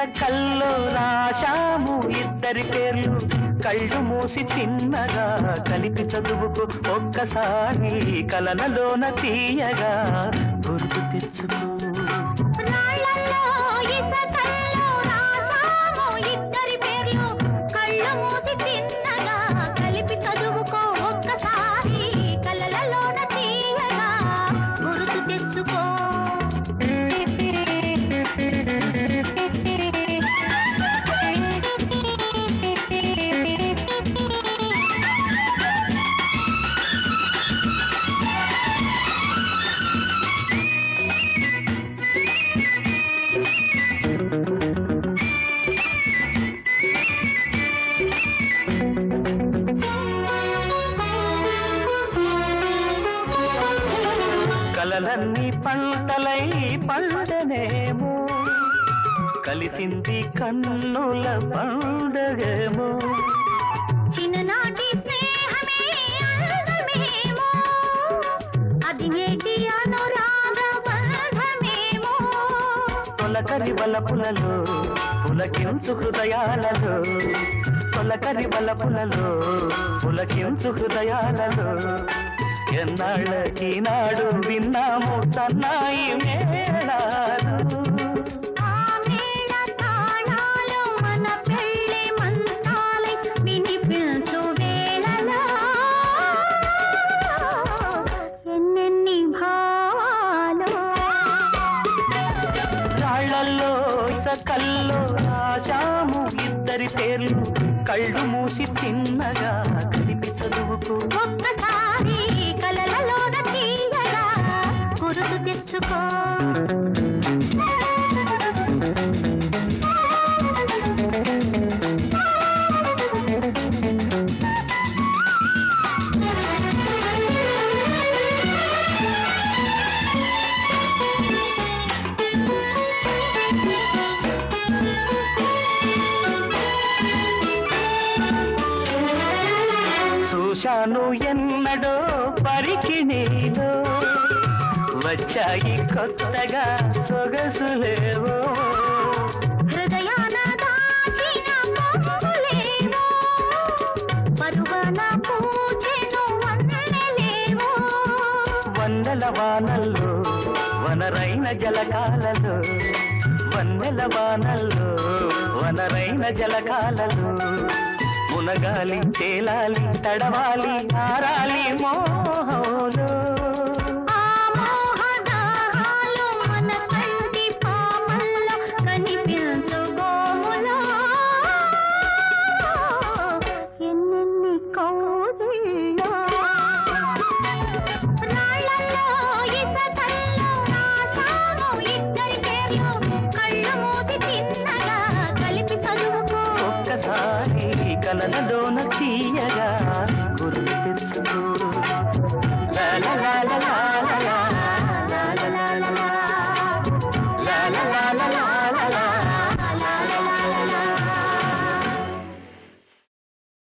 కల్లో రాశాము ఇద్దరి పేర్లు కళ్ళు మూసి తిన్నగా కలిపి చదువుకు ఒక్కసారి కలనలోన తీయగా గుర్తు తెచ్చుకో రాళ్ళల్లో ఇసకల్లో రాసాము ఇద్దరి పేర్లు కళ్ళు మూసి తిన్నగా కలిపి చదువుకో ఒక్కసారి కలలలోన తీయగా గుర్తు తెచ్చుకో కలలన్నీ పంటలై పండనేమో కలిసింది కన్నుల పండగేమో చిన్ననాటి స్నేహమే అందమేమో అది నేటి అనురాగ బంధమేమో తొలకరి వలపులలో పులకించు హృదయాలలో తొలకరి వలపులలో పులకించు హృదయాలలో ఎన్నాళ్ళకి నాడు విన్నాము సన్నాయి మేళాలు ఆ మేళ తాళాలు మన పెళ్ళి మంత్రాలై వినిపించు వేళలో ఎన్నెన్ని భావాలు రాళ్లల్లో సకల్లో రాశాము ఇద్దరి పేర్లు కళ్ళు మూసి తిన్నగా కలిపి చదువుకు ఒక్కసారి కలలలోన తీయగా గురుతు తెచ్చుకో చూశాను ఎన్నడో పరికి నీలో వచ్చాయి కొత్తగా సొగసులేవో హృదయాన దాచిన పొంగులేవో పరువన పూచెను వన్నెలేవో వన్నెల వానల్లో వనరైన జలకాలలో వన్నెల వానల్లో వనరైన జలకాలలో మునగాలి తేలాలి తడవాలి ఆరాలి మోహంలో ఆ మోహదాహాలు మన కంటి పాపల్లో కనిపించు గోములో ఎన్నెన్ని కౌగిల్లో రాళ్ళల్లో ఇసకల్లో రాసాము ఇద్దరి పేర్లు కళ్ళు మూసి తిన్నగా కలిపి చదువుకో ఒక్కసారి కలలలోన తీయగా గుర్తు తెచ్చుకో